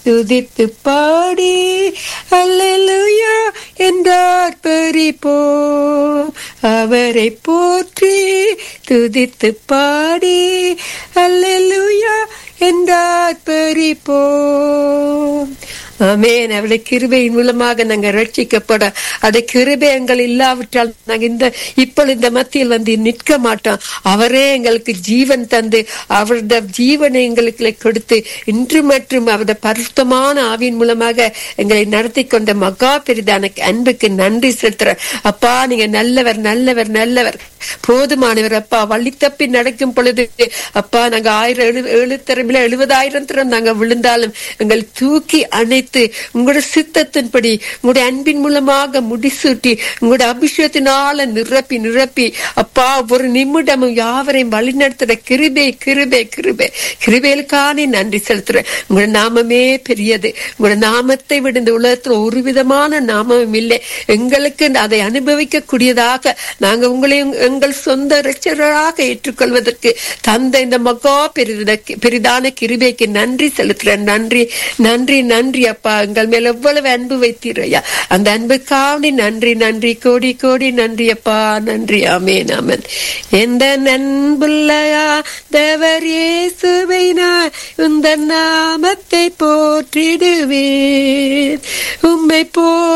துதித்து பாடி அல்லேலூயா என்றார் பறிப்போம் அவரை போற்றி துதித்து பாடி அல்லேலூயா என்றார் பறிப்போம் ஆமேன் அவளை கிருபையின் மூலமாக நாங்க ரட்சிக்கப்பட அதை கிருபை எங்கள் இல்லாவிட்டால் நாங்க இந்த இப்பொழுது இந்த மத்தியில் வந்து நிற்க மாட்டோம் அவரே எங்களுக்கு ஜீவன் தந்து அவருடைய ஜீவனை எங்களுக்கு கொடுத்து இன்று மற்றும் அவருடைய பரிசுத்தமான ஆவியின் மூலமாக எங்களை நடத்தி கொண்ட மகா பெரிதான அன்புக்கு நன்றி செலுத்துற அப்பா நீங்க நல்லவர் நல்லவர் நல்லவர் போதுமானவர் அப்பா வழி தப்பி நடக்கும் பொழுது அப்பா நாங்க ஆயிரம் எழு ஏழு திறமையில எழுபதாயிரம் திறம் நாங்க விழுந்தாலும் எங்கள் தூக்கி அணைத்து உங்களோட சித்தத்தின்படி உங்களுடைய அன்பின் மூலமாக முடிசூட்டி உங்களுடைய அபிஷேகத்தினால நிரப்பி நிரப்பி அப்பா ஒரு நிமிடமும் யாவரையும் வழிநடத்துற கிருபை கிருபை கிருபை கிருபைகளுக்கானே நன்றி செலுத்துறேன் உங்களோட நாமமே பெரியது உங்களோட நாமத்தை விட இந்த உலகத்துல ஒரு விதமான நாமமும் இல்லை எங்களுக்கு அதை அனுபவிக்க கூடியதாக நாங்க உங்களையும் எங்கள் சொந்த ரட்சகராக ஏற்றுக்கொள்வதற்கு தந்த இந்த மகா பெரித பெரிதான கிருபைக்கு நன்றி செலுத்துறேன் நன்றி நன்றி நன்றி அப்பா எங்கள் மேல எவ்வளவு அன்பு வைத்தீரையா அந்த அன்புக்காண்டி நன்றி நன்றி கோடி கோடி நன்றி அப்பா நன்றி ஆமேன் ஆமன் எந்த நண்புள்ளையா தேவர் இயேசுவை நான் இந்த நாமத்தை போற்றிடுவேன் உம்மை போ